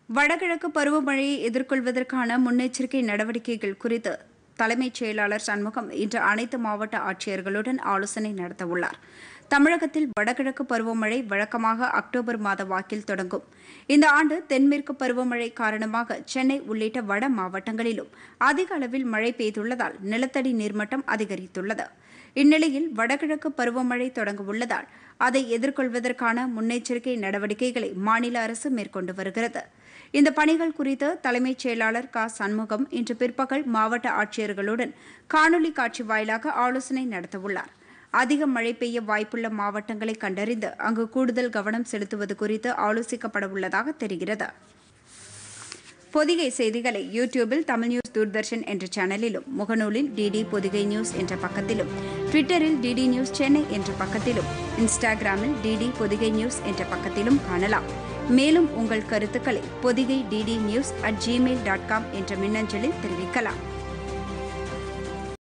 வடகிழக்கு பருவமழையை எதிர்கொள்வதற்கான முன்னெச்சரிக்கை நடவடிக்கைகள் குறித்து தலைமைச் செயலாளர் சண்முகம் இன்று அனைத்து மாவட்ட ஆட்சியர்களுடன் ஆலோசனை நடத்தவுள்ளார் தமிழகத்தில் வடகிழக்கு பருவமழை வழக்கமாக அக்டோபர் மாத வாக்கில் தொடங்கும் இந்த ஆண்டு தென்மேற்கு பருவமழை காரணமாக சென்னை உள்ளிட்ட வட மாவட்டங்களிலும் அதிக அளவில் மழை பெய்துள்ளதால் நிலத்தடி நீர்மட்டம் அதிகரித்துள்ளது இந்நிலையில் வடகிழக்கு பருவமழை தொடங்க உள்ளதால் அதை எதிர்கொள்வதற்கான முன்னெச்சரிக்கை நடவடிக்கைகளை மாநில அரசு மேற்கொண்டு வருகிறது இந்த பணிகள் குறித்து தலைமைச் செயலாளர் க சண்முகம் இன்று பிற்பகல் மாவட்ட ஆட்சியர்களுடன் காணொலி காட்சி வாயிலாக ஆலோசனை நடத்தவுள்ளார் அதிக மழை பெய்ய வாய்ப்புள்ள மாவட்டங்களை கண்டறிந்து அங்கு கூடுதல் கவனம் செலுத்துவது குறித்து ஆலோசிக்கப்பட உள்ளதாக தெரிகிறது பொதிகை செய்திகளை யூடியூபில் தமிழ் நியூஸ் தூர்தர்ஷன் என்ற சேனலிலும் முகநூலில் டிடி பொதிகை நியூஸ் என்ற பக்கத்திலும் ட்விட்டரில் டிடி நியூஸ் சென்னை என்ற பக்கத்திலும் இன்ஸ்டாகிராமில் டிடி பொதிகை நியூஸ் என்ற பக்கத்திலும் காணலாம் மேலும் உங்கள் கருத்துக்களை Podhigai DD news at Gmail dot com என்ற மின்னஞ்சலில் தெரிவிக்கலாம்